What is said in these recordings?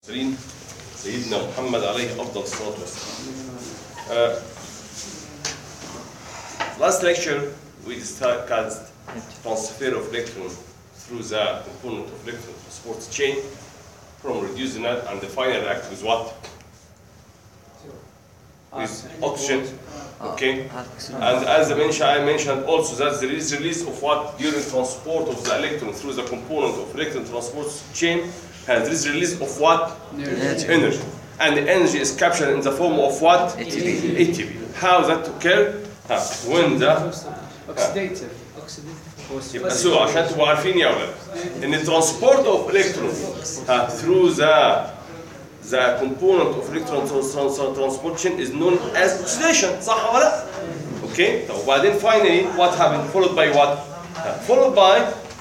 المرسلين سيدنا محمد عليه افضل الصلاه والسلام. Uh, last lecture we discussed transfer of electron through the component of electron transport chain from reduced net and the final react with what? With oxygen. Okay. And as I mentioned, I mentioned also that there is release of what during transport of the electron through the component of electron transport chain has this release of what? Energy. Energy. And the energy is captured in the form of what? ATP. ATP. How that occur? Uh, when the اوكسيديتيف يبقى سو عشان تبقوا عارفين يا اولاد ان الترانسبورت اوف الكترون through the the component of electron trans- trans- transportation is known as oxidation صح ولا لا؟ اوكي طب وبعدين finally what happened followed by what؟ Uh, followed by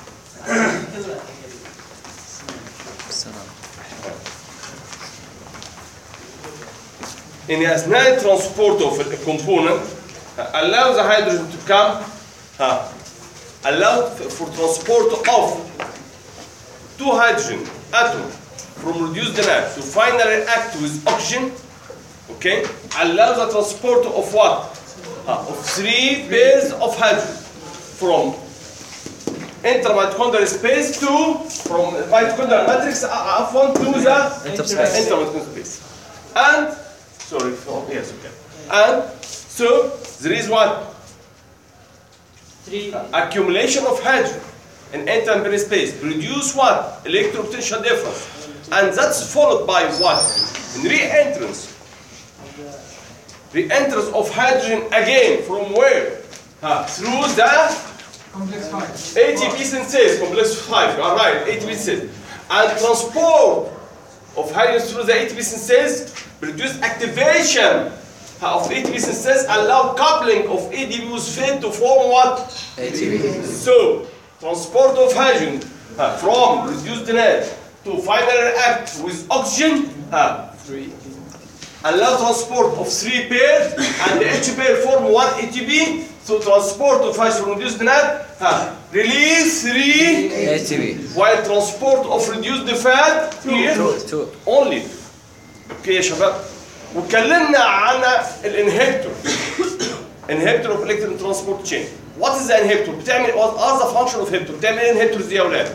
in اثناء transport of a component uh, allow the hydrogen to come uh, allow f- for transport of two hydrogen atom from reduced net to finally react with oxygen okay allow the transport of what Uh, of three pairs of hydrogen from intermitochondrial space to from mitochondrial matrix uh, عفوا to the Interspace. intermitochondrial space and sorry oh, yes okay and so there is what Three. accumulation of hydrogen in intermediate space produce what? Electropotential difference. And that's followed by what? Re-entrance. Re-entrance of hydrogen again from where? Huh, Through the Complex five. ATP synthase, complex 5, you are right, ATP synthase. And transport of hydrogen through the ATP synthase produce activation of ATP synthase, allow coupling of ADP with FAD to form what? ATP. So, transport of hydrogen uh, from reduced net to finally react with oxygen uh, allow transport of three pairs and each pair form one ATP so transport of hydrogen from reduced net uh, release three ATP. while transport of reduced fat here Two. Two. only اوكي يا شباب واتكلمنا عن الانهبتور انهبتور اوف الكترون ترانسبورت تشين وات از ذا انهبتور بتعمل وات ار ذا فانكشن اوف هبتور بتعمل ايه انهبتورز دي يا اولاد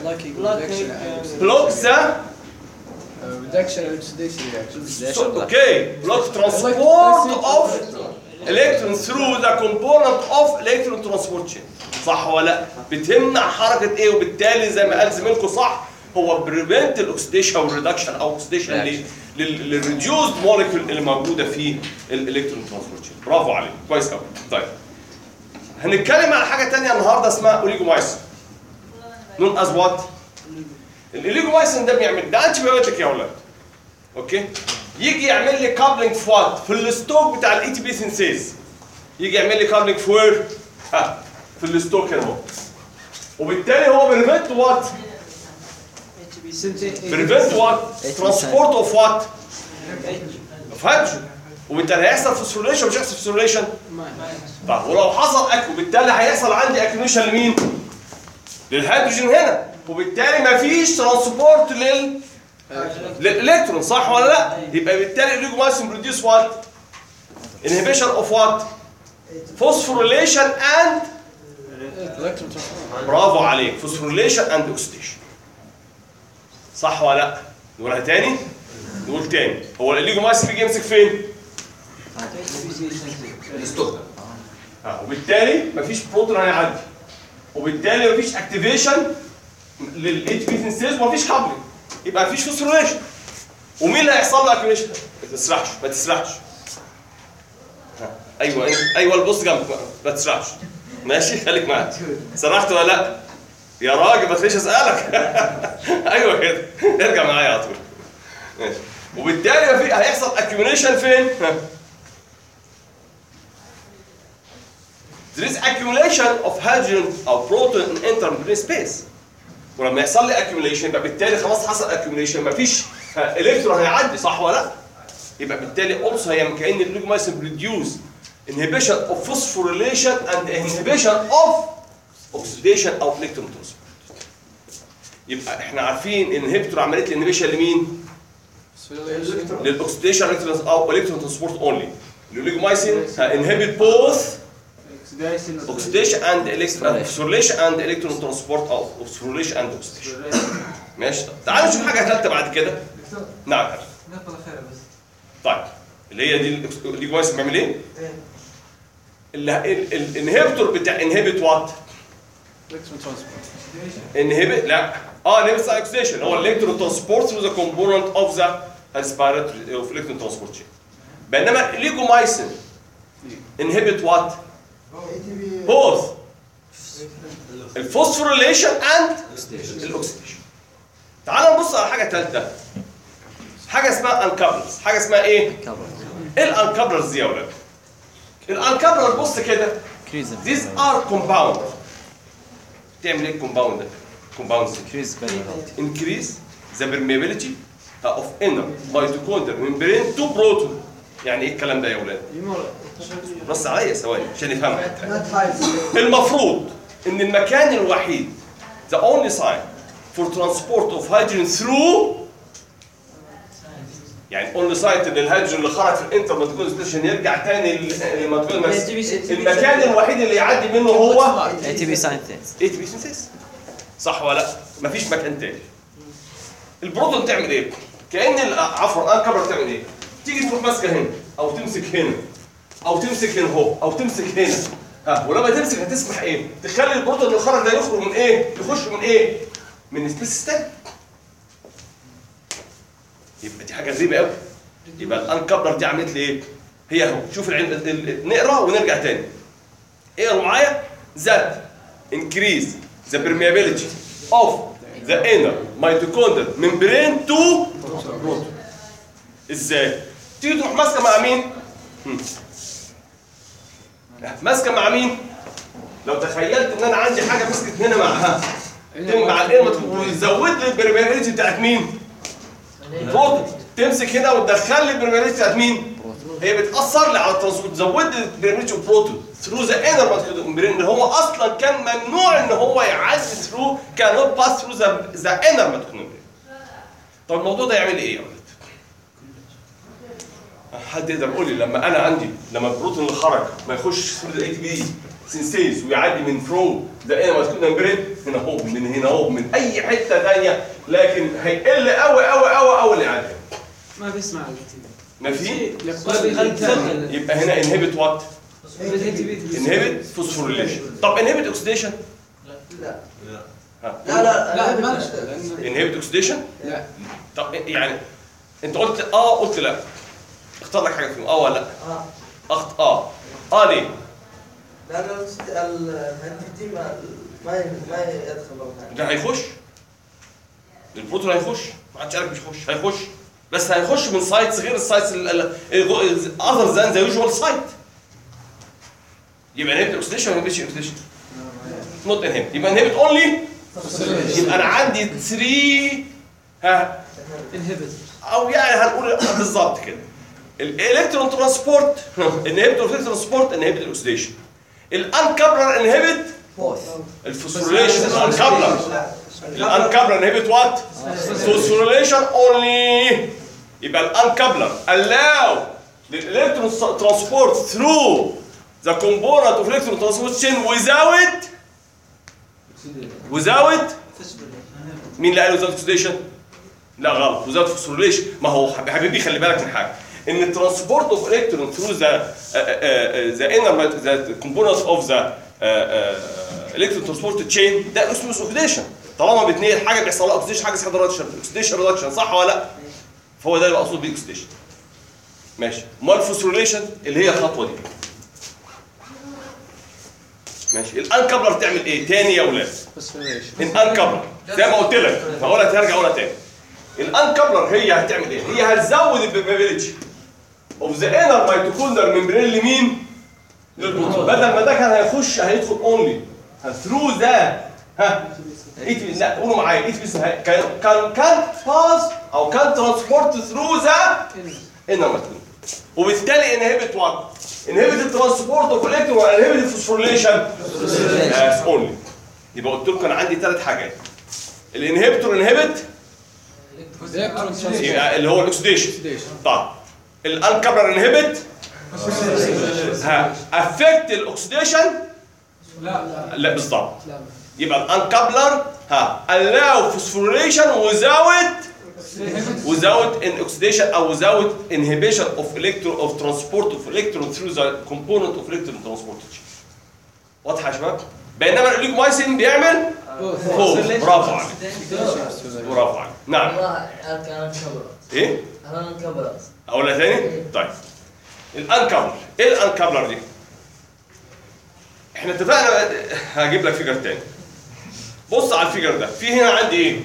بلوك ذا reduction and oxidation reaction. اوكي بلوك ترانسبورت اوف الكترون ثرو ذا كومبوننت اوف الكترون ترانسبورت تشين صح ولا لا بتمنع حركه ايه وبالتالي زي ما قال زميلكم صح هو بريفنت الاكسديشن او الريدكشن او اوكسديشن للريديوزد موليكول اللي موجوده في الالكترون ترانسبورت تشين برافو عليك كويس قوي طيب هنتكلم على حاجه ثانيه النهارده اسمها اوليجومايسين نون از وات الاوليجومايسين ده بيعمل ده انتي بايوتيك يا اولاد اوكي يجي يعمل لي كابلنج في وات في الستوك بتاع الاي تي بي سينسيز يجي يعمل لي كابلنج في وير ها في الستوك هنا اهو وبالتالي هو بريفنت وات بريفنت وات ترانسبورت اوف وات اوف هيدروجين وبالتالي هيحصل فوسفوريليشن مش هيحصل فوسفوريليشن طب ولو حصل اكو بالتالي هيحصل عندي اكيونيشن لمين؟ للهيدروجين هنا وبالتالي مفيش ترانسبورت لل للالكترون صح ولا لا؟ يبقى بالتالي الايجومايسين بروديوس وات؟ انهبيشن اوف وات؟ فوسفوريليشن اند Electron transfer. برافو عليك فوسفوريليشن اند اوكسيديشن صح ولا لا؟ نقولها تاني؟ نقول تاني هو الايجومايسين بيجي يمسك فين؟ اه وبالتالي مفيش بروتون هيعدي وبالتالي مفيش اكتيفيشن للاي تي بي سينسيز ومفيش كابلنج يبقى مفيش فوسفوريليشن ومين اللي هيحصل له اكتيفيشن؟ ما تسرحش ما تسرحش ها، ايوه ايوه ايوه البص جنبك بقى، ما تسرحش ماشي خليك معايا سرحت ولا لا؟ يا راجل ما تخليش اسالك ايوه كده ارجع معايا على طول ماشي وبالتالي في هيحصل اكيوميليشن فين؟ ها. there is accumulation of hydrogen or proton in intermediate space ولما يحصل لي accumulation يبقى بالتالي خلاص حصل accumulation مفيش الكترون هيعدي صح ولا لا؟ يبقى بالتالي also هي كأن الليجمايسين produce inhibition of phosphorylation and inhibition of oxidation of electron transport يبقى احنا عارفين ان inhibitor عمليه الانهبيشن لمين؟ للاكسديشن الكترون او الكترون ترانسبورت اونلي الاوليجومايسين انهبت بوث oxidation and electron phosphorylation and electron transport of phosphorylation and oxidation ماشي طب تعالوا نشوف حاجه ثالثه بعد كده نعم يا حبيبي. نقطة أخيرة بس طيب اللي هي دي الاوليجومايسين بيعمل ايه؟ الانهبيتور بتاع انهبت وات Electron transport. انهبت لا اه انهبت اوكسيديشن هو الالكترون ترانسبورت ثرو ذا كومبوننت اوف ذا اسبيراتوري اوف الكترون ترانسبورت شين بينما الليجومايسين انهبت وات بوث الفوسفوريليشن اند الاكسيديشن تعال نبص على حاجه ثالثه حاجه اسمها انكابلز حاجه اسمها ايه كبر ايه الانكابلز دي يا ولاد الانكابلر بص كده كريز these are compound تعمل ايه الكومباوند ده compounds دي كريز بني increase the permeability of inner mitochondrial membrane to proton يعني ايه الكلام ده يا ولاد بص عليا ثواني عشان نفهمها المفروض ان المكان الوحيد the only sign for transport of hydrogen through يعني only site ان الهيدروجين اللي خرج في الانتر ماتيكول ستيشن يرجع تاني للماتيكول المكان الوحيد اللي يعدي منه هو اي تي بي ساينتيز اي تي بي سينثيس صح ولا لا؟ مفيش مكان تاني البروتون تعمل ايه؟ كان ال- عفوا الانكبر تعمل ايه؟ تيجي تروح ماسكه هنا او تمسك هنا او تمسك هنا اهو او تمسك هنا ها ولما تمسك هتسمح ايه؟ تخلي البروتون اللي خرج ده يخرج من ايه؟ يخش من ايه؟ من سبيس تاني يبقى دي حاجه غريبه قوي يبقى الانكبلر دي عملت لي ايه؟ هي اهو شوف العلم ال- ال- نقرا ونرجع تاني اقرا معايا ذات increase the permeability of the inner mitochondrial membrane to proton ازاي؟ تيجي تروح ماسكه مع مين؟ هم. ماسكه مع مين؟ لو تخيلت ان انا عندي حاجه مسكت هنا معها مع الانر ويزود لي البرميابيلتي بتاعت مين؟ بروتون تمسك هنا وتدخل لي البرميابيلتي بتاعت مين؟ هي بتاثر لي على الترانسبورت تزود لي البرميابيلتي بروتون ثرو ذا انر ماتيكولومبرين اللي هو اصلا كان ممنوع ان هو يعدي ثرو كان نوت باس ثرو ذا ذا انر ماتيكولومبرين طب الموضوع ده يعمل ايه يا ولد؟ حد يقدر يقول لي لما انا عندي لما البروتون اللي خرج ما يخش ثرو ذا اي تي بي سينسيز ويعدي من ثرو ذا انر ماتيكولومبرين هنا هو من هنا هو من اي حته ثانيه لكن هيقل قوي قوي قوي قوي اللي عندي ما بيسمع ما في ال يبقى هنا انهبت وات انهبت فوسفوريليشن طب انهبت اوكسيديشن لا ها لا لا لا ما لأن- انهبت اوكسيديشن لا طب يعني انت قلت اه قلت لا اختار لك حاجه فيهم اه ولا لا اه اخت اه اه ليه لا لا الست- ال- الدي ما ما ي- ما يدخل برضه. ده هيخش البروتون هيخش ما حدش قالك مش هيخش هيخش بس هيخش من سايتس غير السايتس اذر ذان ذا يوجوال سايت يبقى انهبت اوكسيديشن ولا مش اوكسيديشن نوت انهبت يبقى انهبت اونلي يبقى انا عندي 3 ها انهبت او يعني هنقول بالظبط كده الالكترون ترانسبورت انهبت الكترون ترانسبورت انهبت الاكسيديشن الانكابلر انهبت الفوسفوريليشن الانكابلر الانكابلر انهبت وات فوسفوريليشن اونلي يبقى الانكابلر allow the electron transport through the component of electron transport chain without without مين اللي قال without oxidation؟ لا غلط without phosphorylation ما هو حب- حبيبي خلي بالك من حاجه ان الترانسبورت اوف الكترون ثرو ذا ذا انر ذا components اوف ذا الكترون ترانسبورت تشين ده اسمه اوكسيديشن طالما بتنقل حاجه بيحصل لها اوكسيديشن حاجه اسمها ريدكشن اوكسيديشن ريدكشن صح ولا لا؟ فهو ده اللي مقصود بيه اوكسيديشن ماشي امال الفوسفوريليشن اللي هي الخطوه دي ماشي الانكابلر تعمل ايه؟ تاني يا ولاد فوسفوريليشن الانكابلر زي ما قلت لك هقولها ترجع اقولها تاني الانكابلر هي هتعمل ايه؟ هي هتزود البيبابيلتي اوف ذا انر ميتوكوندر ممبرين لمين؟ للبروتون بدل ما ده كان هيخش هيدخل اونلي ثرو ذا ها it لا قولوا معايا it is كان كان كان باس او كان ترانسبورت ثرو ذا انر ميتوكوندر وبالتالي انهبت وات انهبت الترانسبورت اوف الكترون وانهبت الفوسفوريليشن اونلي يبقى قلت لكم انا عندي ثلاث حاجات الانهبيتور انهبت الكترون ترانسبورت يبقى اللي هو الاكسديشن Oxidation. طيب الانكابلر انهبت ها افكت الاكسديشن لا لا بالظبط لا يبقى الانكابلر ها allow phosphorylation without without an oxidation او without inhibition of electron of transport of electron through the component of electron transportation واضحه يا شباب بينما الاوليجومايسين بيعمل فوز برافو عليك برافو عليك نعم والله كانت كبرت ايه انا انكبرت اقولها تاني طيب الانكابلر ايه الانكابلر دي احنا اتفقنا هجيب لك فيجر تاني بص على الفيجر ده في هنا عندي ايه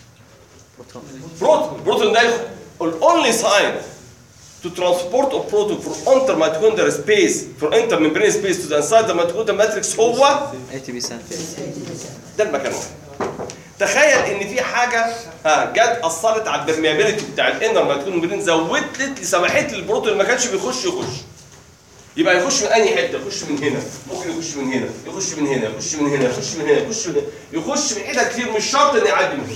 بروتون البروتون ده الاونلي ساين to transport a proton from intermitochondrial space from intermembrane space to the inside the mitochondrial matrix هو اي تي بي سنت ده المكان واحد تخيل ان في حاجه ها جت اثرت على البرميابيلتي بتاع الانر مايتوكوندريا زودت لي سمحت للبروتون اللي ما كانش بيخش يخش يبقى يخش من اي حته يخش من هنا ممكن يخش من هنا يخش من هنا يخش من هنا يخش من هنا يخش من هنا يخش من حتت كتير مش شرط ان يعدي من هنا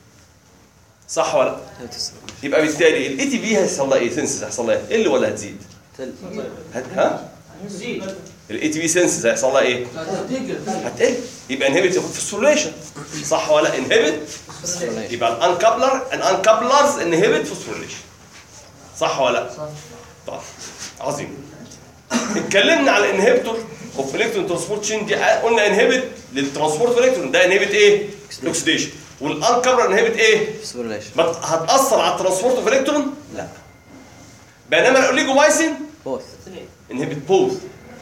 صح ولا لا؟ يبقى بالتالي الاي تي بي هيحصل لها ايه سنسز هيحصل لها ايه؟ قل ولا هتزيد؟ هت ها؟ الاي تي بي سنسز هيحصل لها ايه؟ هتقل يبقى انهبت ياخد فوسفوريليشن صح ولا انهبت يبقى الانكابلر الانكابلرز انهبت فوسفوريليشن صح ولا لا؟ صح طيب عظيم اتكلمنا على الانهبيتور اوف الكترون ترانسبورت تشين دي قلنا انهبت للترانسبورت الكترون ده انهبت ايه؟ اوكسيديشن والانكابلر انهبت ايه؟ فوسفوريليشن ما هتاثر على الترانسبورت اوف الكترون؟ لا بينما الاوليجومايسين بوث انهبت بوث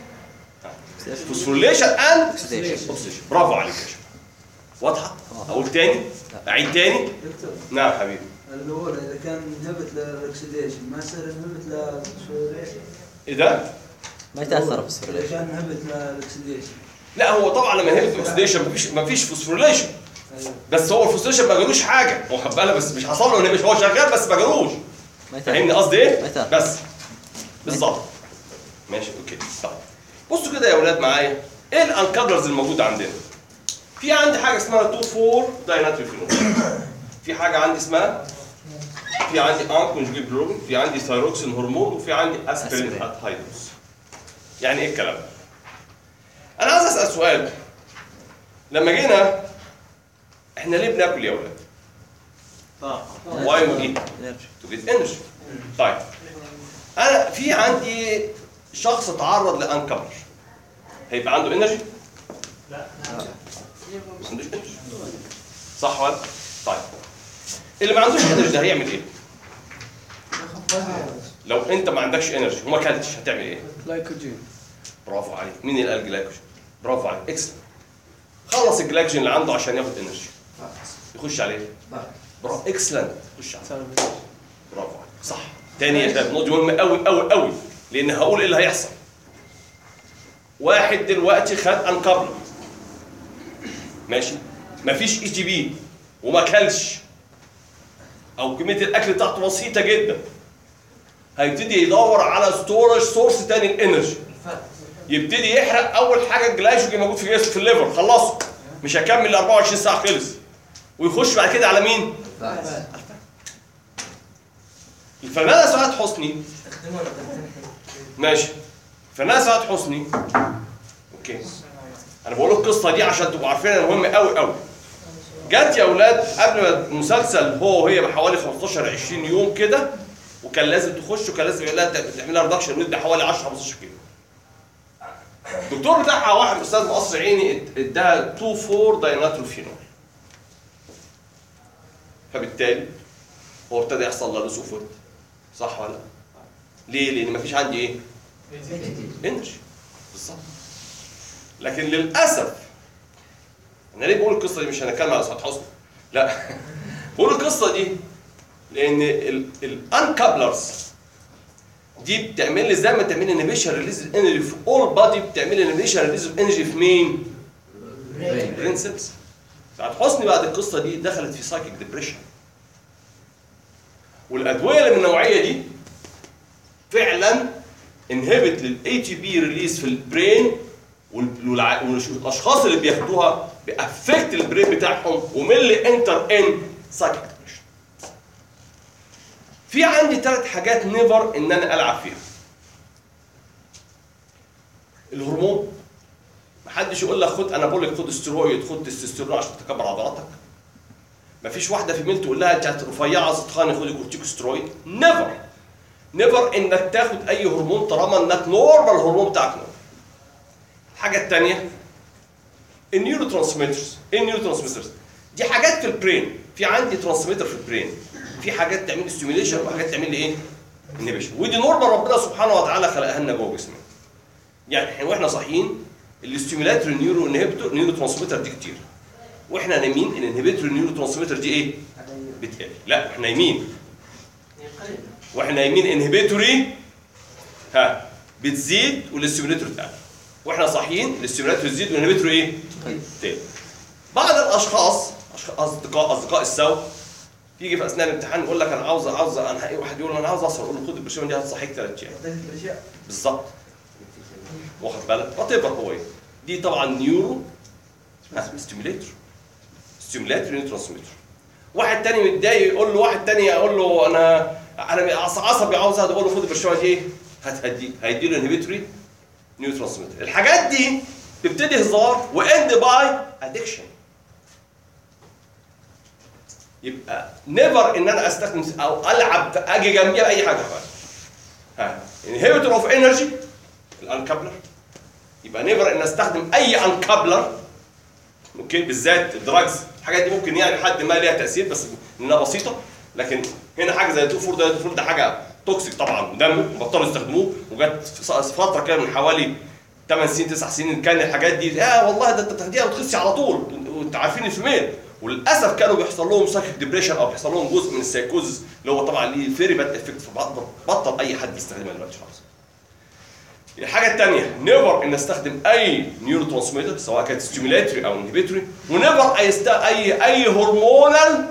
فوسفوريليشن اند اوكسيديشن اوكسيديشن برافو عليك يا شباب واضحه؟ اقول تاني؟ اعيد تاني؟ دكتور نعم حبيبي الاول اذا كان انهبت للاكسديشن ما يصير انهبت للفوسفوريليشن ايه ده؟ ما يتاثر اذا بالفوسفوريليشن كان انهبت للاكسديشن لا هو طبعا لما انهبت اوكسيديشن مفيش مفيش فوسفوريليشن ايوه بس هو الفوسفوريليشن ما جالوش حاجه هو خد بالك بس مش حصل له مش هو شغال بس ما جالوش ما فاهمني يتاثر قصدي ايه؟ متى؟ بس بالظبط ماشي اوكي طيب بصوا كده يا اولاد معايا ايه الانكابلرز الموجوده عندنا؟ في عندي حاجه اسمها 2 4 دايناتريفينول في حاجه عندي اسمها في عندي انكونجوجيت جلوبين في عندي ثايروكسين هرمون وفي عندي اسبرين أسبرين. هايدروس يعني ايه الكلام ده؟ انا عايز اسال سؤال لما جينا احنا ليه بناكل يا اولاد؟ واي وي انرجي تو جيت انرجي طيب انا في عندي شخص اتعرض لانكبر هيبقى عنده انرجي؟ لا ما عندوش انرجي صح ولا؟ طيب اللي ما عندوش انرجي ده هيعمل ايه؟ لو انت ما عندكش انرجي وما اكلتش هتعمل ايه؟ جلايكوجين برافو عليك مين اللي قال جلايكوجين؟ برافو عليك اكسل خلص الجلايكوجين اللي عنده عشان ياخد انرجي يخش عليه برافو اكسلنت خش عليه برافو عليك صح تاني يا شباب النقطه دي مهمه قوي قوي قوي لان هقول ايه اللي هيحصل واحد دلوقتي خد انكابل ماشي مفيش اي تي بي وما كلش او كميه الاكل بتاعته بسيطه جدا هيبتدي يدور على ستورج سورس تاني الانرجي يبتدي يحرق اول حاجه الجلايكوجين موجود في جسمه في الليفر خلصه مش هكمل ال 24 ساعه خلص ويخش بعد كده على مين؟ الفنانه سعاد حسني ماشي الفنانه سعاد حسني اوكي انا بقول القصه دي عشان تبقوا عارفينها مهمه قوي قوي جت يا اولاد قبل ما المسلسل هو وهي بحوالي 15 20 يوم كده وكان لازم تخش وكان لازم يقول لها تعمل لها ريدكشن ويد حوالي 10 15 كيلو الدكتور بتاعها واحد استاذ مقصر عيني اداها 2 4 دايناتروفينول فبالتالي هو ابتدى يحصل له لوس فوت صح ولا لا؟ ليه؟ لان مفيش عندي ايه؟ انرجي بالظبط لكن للاسف انا ليه بقول القصه دي مش هنتكلم على سعاد حسني لا بقول القصه دي لان الانكابلرز دي بتعمل لي زي ما تعمل انيبيشن ريليز انرجي في اول بادي بتعمل انيبيشن ريليز انرجي في مين؟ برين سيلز سعاد حسني بعد القصه دي دخلت في سايكيك ديبريشن والادويه اللي من النوعيه دي فعلا انهبت للاي تي بي ريليز في البرين والع- والاشخاص اللي بياخدوها بافكت البرين بتاعهم ومن اللي انتر ان سايكيك ديبريشن في عندي ثلاث حاجات نيفر ان انا العب فيها الهرمون محدش يقول لك خد انابوليك خد استرويد خد تستوستيرون عشان تكبر عضلاتك مفيش واحده في ميل تقول لها انت رفيعه تخاني خدي كورتيكوسترويد نيفر نيفر انك تاخد اي هرمون طالما انك نورمال الهرمون بتاعك نورمال الحاجه الثانيه النيورو ترانسميترز ايه النيورو ترانسميترز دي حاجات في البرين في عندي ترانسميتر في البرين في حاجات تعمل ستيميوليشن وحاجات تعمل لي ايه انهبيشن ودي نورمال ربنا سبحانه وتعالى خلقها لنا جوه جسمنا يعني احنا واحنا صاحيين الاستيميلاتور نيورو انهبيتور نيورو ترانسميتر دي كتير واحنا نايمين الانهبيتور نيورو ترانسميتر دي ايه بتقل لا احنا نايمين واحنا نايمين انهبيتوري ها بتزيد والاستيميلاتور تقل واحنا صاحيين الاستيميلاتور تزيد والانهبيتور ايه تقل بعض الاشخاص أشخاص- اصدقاء اصدقاء السوء يجي في اثناء الامتحان يقول لك انا عاوز عاوز انا واحد يقول انا عاوز اسهر اقول له خد البرشام دي هتصحيك ثلاث ايام بالظبط واخد بالك وات ايفر هو ايه دي طبعا نيورو ستيميليتور ستيميلاتور نيورو ترانسميتر واحد تاني متضايق يقول له واحد تاني يقول له انا انا عص- عصبي عاوز اقول له خد البرشامه دي ايه هتهديه هيدي له انهبيتوري نيورو ترانسميتر الحاجات دي تبتدي هزار واند باي ادكشن يبقى نيفر ان انا استخدم او العب اجي جنبيها باي حاجه بقى ها انهبيتور اوف انرجي الانكابلر يبقى نيفر ان استخدم اي انكابلر اوكي بالذات الدراجز الحاجات دي ممكن يعني لحد ما ليها تاثير بس انها بسيطه لكن هنا حاجه زي الدوفور ده الدوفور ده حاجه توكسيك طبعا دم بطلوا يستخدموه وجت في س- فتره كده من حوالي 8 سنين 9 سنين كان الحاجات دي اه والله ده انت بتاخديها وتخسي على طول وانت عارفين الفيميل وللاسف كانوا بيحصل لهم سايكيك ديبريشن او بيحصل لهم جزء من السايكوزس اللي هو طبعا ليه فيري باد افكت فبطل اي حد يستخدمها دلوقتي خالص الحاجة الثانية نيفر ان استخدم اي نيورو ترانسميتر سواء كانت ستيميلاتوري او انهبيتوري ونيفر اي است... اي اي هرمونال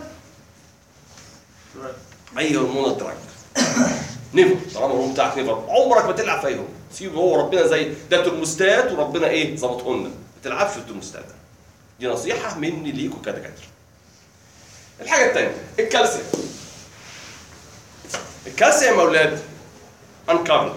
اي هرمونال دراج نيفر طالما الهرمون بتاعك نيفر عمرك ما تلعب في اي هرمون سيبه هو ربنا زي ده ترموستات وربنا ايه ظبطه لنا ما تلعبش في الترموستات ده دي نصيحة مني ليكوا كدكاترة الحاجة الثانية الكالسيوم الكالسيوم يا اولاد انكابل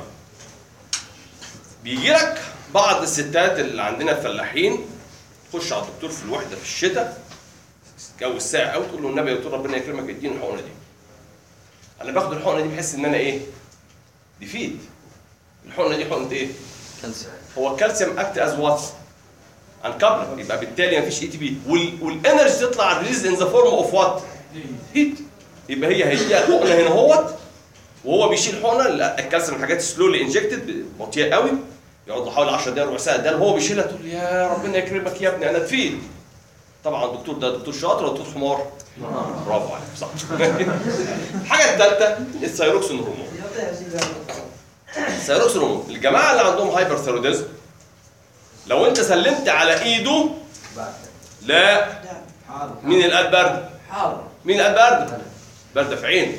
بيجي لك بعض الستات اللي عندنا الفلاحين تخش على الدكتور في الوحده في الشتاء جو الساعه قوي تقول له النبي يا دكتور ربنا يكرمك اديني الحقنه دي انا باخد الحقنه دي بحس ان انا ايه ديفيد الحقنه دي حقنه ايه كالسيوم هو الكالسيوم اكت از وات انكابلر يبقى بالتالي مفيش اي تي بي والانرجي تطلع ريليز ان ذا فورم اوف وات هيت يبقى هي هيديها الحقنه هنا اهوت وهو بيشيل حقنه لا، الكالسيوم الحاجات سلولي انجكتد بطيئه قوي يقعد له حوالي 10 دقايق ربع ساعه ده هو بيشيلها تقول يا ربنا يكرمك يا ابني انا تفيد طبعا الدكتور ده دكتور شاطر ولا دكتور حمار؟ برافو عليك صح الحاجه الثالثه الثايروكسين هرمون الثايروكسين هرمون الجماعه اللي عندهم هايبر ثيروديزم لو انت سلمت على ايده لا مين اللي قال برد؟ مين اللي قال برد؟ برد في عينه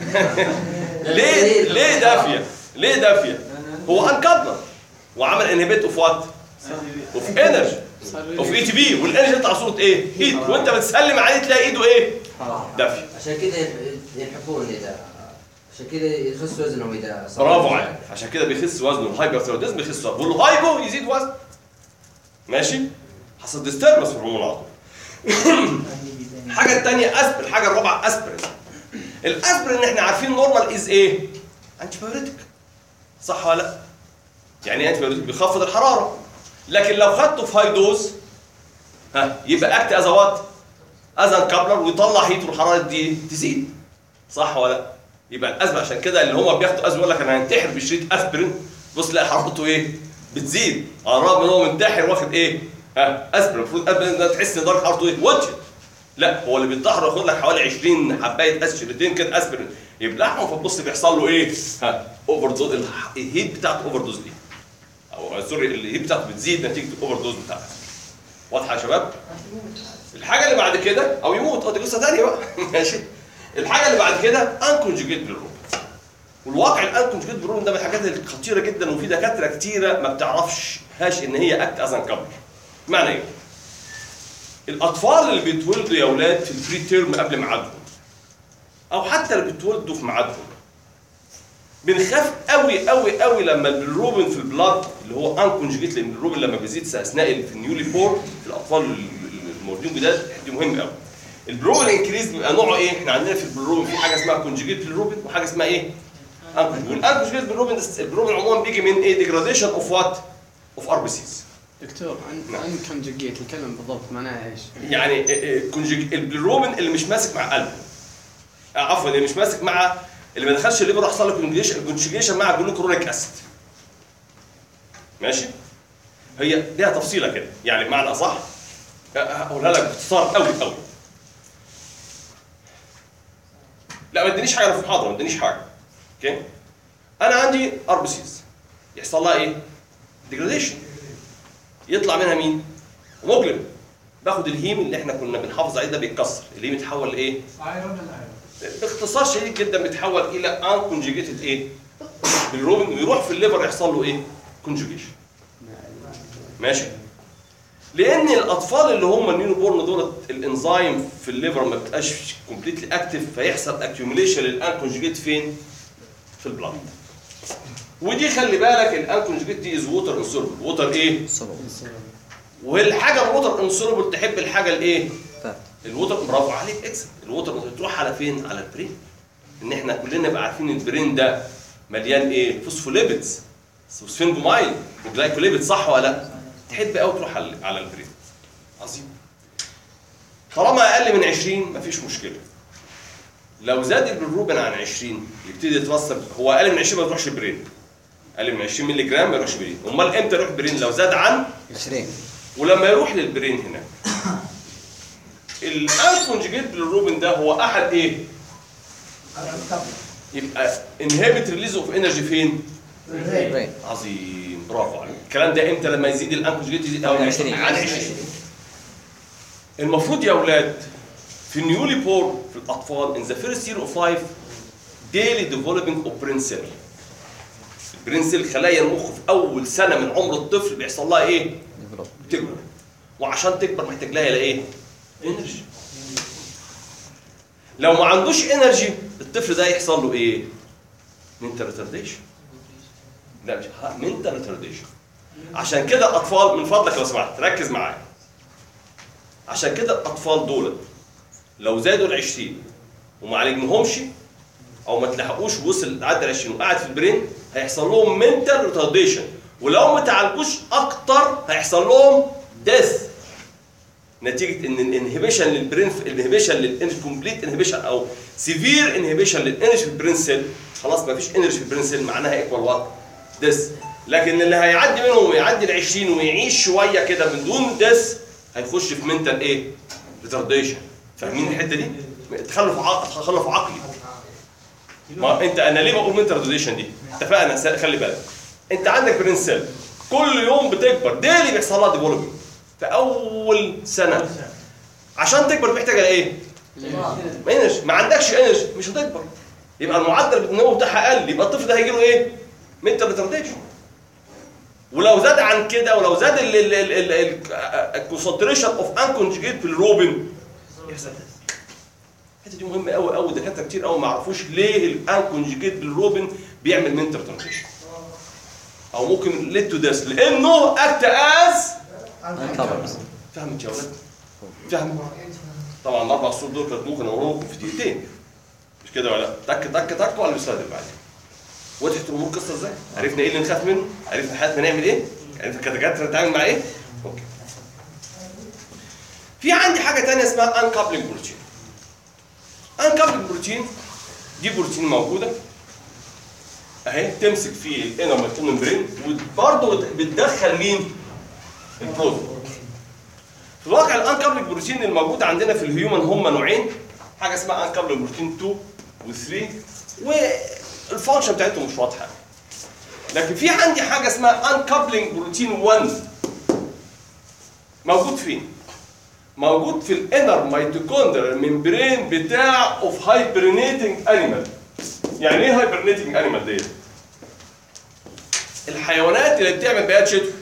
ليه ليه دافيه؟ ليه دافيه؟ هو انكبر وعمل انهبيت اوف وات؟ اوف انرجي اوف اي تي بي والانرجي تطلع صوره ايه؟ هيت وانت بتسلم عليه تلاقي ايده ايه؟ دافيه عشان كده يحبون اذا عشان كده يخس وزنهم اذا صار برافو عليك عشان كده بيخس وزنه الهايبر ثيروديزم بيخس وزنه بقول له هايبو يزيد وزن ماشي حصل ديستربنس في الهرمون العضلي الحاجه الثانيه اسبرين الحاجه الرابعه اسبرين الاسبرين احنا عارفين نورمال از ايه انتي بايوريتك صح ولا لا يعني انتي بايوريتك بيخفض الحراره لكن لو خدته في هاي دوز ها يبقى اكت از وات از كابلر ويطلع هيت والحراره دي تزيد صح ولا لا يبقى الازمه عشان كده اللي هم بياخدوا ازمه يقول لك انا هنتحر بشريط اسبرين بص تلاقي حرارته ايه بتزيد على الرغم ان هو منتحر واخد ايه ها اسبرين المفروض اسبرين ده تحس ان درجه حرارته ايه وطيت لا هو اللي بينتحر ياخد لك حوالي 20 حبايه اس شريطين كده اسبرين يبلعهم فبص بيحصل له ايه ها اوفر دوز الح- الهيت بتاعته اوفر دوز دي او سوري الهيت بتاعته بتزيد نتيجه الاوفر دوز بتاعته واضحه يا شباب الحاجه اللي بعد كده او يموت اه دي قصه ثانيه بقى ماشي الحاجه اللي بعد كده انكونجيجيت بالروم والواقع الانكونجيجيت بالروم ده من الحاجات الخطيره جدا وفي دكاتره كتيره ما بتعرفش هاش ان هي اكت از كبر معنى ايه؟ الاطفال اللي بيتولدوا يا اولاد في البري تيرم قبل ميعادهم او حتى اللي بيتولدوا في ميعادهم بنخاف قوي قوي قوي لما البيلروبين في البلاد اللي هو انكونجيجيت لان البيلروبين لما بيزيد اثناء ال- في النيولي بور في الاطفال ال- ال- المولودين جداد دي مهم قوي البيلروبين انكريز بيبقى نوعه ايه؟ احنا عندنا في البيلروبين في حاجه اسمها كونجيجيت بيلروبين وحاجه اسمها ايه؟ انكونجيجيت والانكونجيجيت بيلروبين البيلروبين عموما بيجي من ايه؟ ديجراديشن اوف وات؟ اوف ار بي سيز دكتور نعم. عن كونجيجيت الكلمه بالضبط معناها ايش؟ يعني الكونجيج- البيلروبين اللي مش ماسك مع قلب آه، عفوا اللي مش ماسك مع اللي ما دخلش الليفر حصل له كونجيجيشن كونجيجيشن مع جلوكرونيك اسيد ماشي هي ليها تفصيله كده يعني بمعنى اصح هقولها لك باختصار قوي قوي لا ما ادينيش حاجه في المحاضره ما ادينيش حاجه اوكي انا عندي ار بي سيز يحصل لها ايه؟ ديجراديشن يطلع منها مين؟ هيموجلوبين باخد الهيم اللي احنا كنا بنحافظ عليه ده بيتكسر الهيم يتحول لايه؟ ايرون الايرون باختصار شديد جدا بيتحول الى ان كونجيجيتد ايه؟ بالروبين ويروح في الليفر يحصل له ايه؟ كونجيجيشن ماشي؟ لان الاطفال اللي هم النيو بورن دول الانزيم في الليفر ما بتبقاش كومبليتلي اكتف فيحصل اكيوميليشن للان كونجيجيت فين؟ في البلاد ودي خلي بالك الان كونجيجيت دي از ووتر انسولبل ووتر ايه؟ والحاجه الووتر انسولبل تحب الحاجه الايه؟ فات. الووتر برافو عليك اكسب الووتر تروح على فين؟ على البرين ان احنا كلنا نبقى عارفين البرين ده مليان ايه؟ فوسفوليبيدز فوسفينجومايل وجلايكوليبيد صح ولا لا؟ تحب قوي تروح على على البرين عظيم طالما اقل من 20 مفيش مشكله لو زاد البيلروبين عن 20 يبتدي يترسب هو اقل من 20 ما يروحش برين اقل من 20 مللي جرام ما يروحش برين امال امتى يروح برين لو زاد عن 20 ولما يروح للبرين هنا الانكونجيجيت بالروبين ده هو احد ايه؟ يبقى انهبت ريليز اوف انرجي فين؟ برين عظيم برافو عليك الكلام ده امتى لما يزيد الانكونجيجيت يزيد او عن 20. عن 20 المفروض يا اولاد في النيولي بور في الاطفال ان ذا فيرست يير اوف لايف ديلي ديفلوبينج اوف برين سيل البرين سيل خلايا المخ في اول سنه من عمر الطفل بيحصل لها ايه؟ ديفلوب تكبر وعشان تكبر محتاج لها ايه؟ انرجي لو ما عندوش انرجي الطفل ده يحصل له ايه؟ منتال ريتارديشن لا مش منتال ريتارديشن عشان كده الاطفال من فضلك لو سمحت ركز معايا عشان كده الاطفال دول لو زادوا ال 20 وما عالجناهمش او ما تلحقوش وصل عدى ال 20 وقعد في البرين هيحصل لهم منتال ريتارديشن ولو ما تعالجوش اكتر هيحصل لهم ديث نتيجه ان الانهبيشن للبرين الانهبيشن للكومبليت انهبيشن او سيفير انهبيشن للانرجي في البرين سيل خلاص ما فيش انرجي في البرين سيل معناها ايكوال وات ديث لكن اللي هيعدي منهم ويعدي ال 20 ويعيش شويه كده من دون ديث هيخش في منتال ايه؟ ريتارديشن فاهمين الحته دي؟ تخلف عقل تخلف عقلي ما انت انا ليه بقول منتال ريتارديشن دي؟ اتفقنا س- خلي بالك انت عندك برين سيل كل يوم بتكبر ديلي بيحصل لها ديفلوبمنت في اول سنه عشان تكبر محتاجه ايه؟ ما انرجي ما عندكش انرجي مش هتكبر يبقى المعدل النمو بتاعها اقل يبقى الطفل ده هيجي له ايه؟ منتال ريتارديشن ولو زاد عن كده ولو زاد الكونسنتريشن اوف انكونجيجيت في الروبن يحصل الحته دي مهمه قوي قوي دكاتره كتير قوي ما يعرفوش ليه الانكونجيجيت بالروبن بيعمل منتال ريتارديشن او ممكن ليد تو ديس لانه اكت از كفرز فهمت يا ولاد؟ فهمت؟ طبعا الاربع سطور دول كانت ممكن اقول لكم في دقيقتين مش كده ولا لا؟ تك تك تك ولا مش اللي بعدين وضحت الامور القصه ازاي؟ عرفنا ايه اللي نخاف منه؟ عرفنا حياتنا نعمل ايه؟ عرفنا كدكاتره نتعامل مع ايه؟ اوكي في عندي حاجه ثانيه اسمها انكابلنج بروتين انكابلنج بروتين دي بروتين موجوده اهي تمسك في الانر ممبرين وبرضه بتدخل مين؟ البروتين في الواقع الانكابلنج بروتين الموجود عندنا في الهيومن هم نوعين حاجه اسمها انكابلنج بروتين 2 و3 والفانكشن بتاعتهم مش واضحه لكن في عندي حاجه اسمها انكابلنج بروتين 1 موجود فين؟ موجود في الانر ميتوكوندريال ممبرين بتاع اوف هايبرنيتنج انيمال يعني ايه هايبرنيتنج انيمال ديت؟ الحيوانات اللي بتعمل بيات شتوي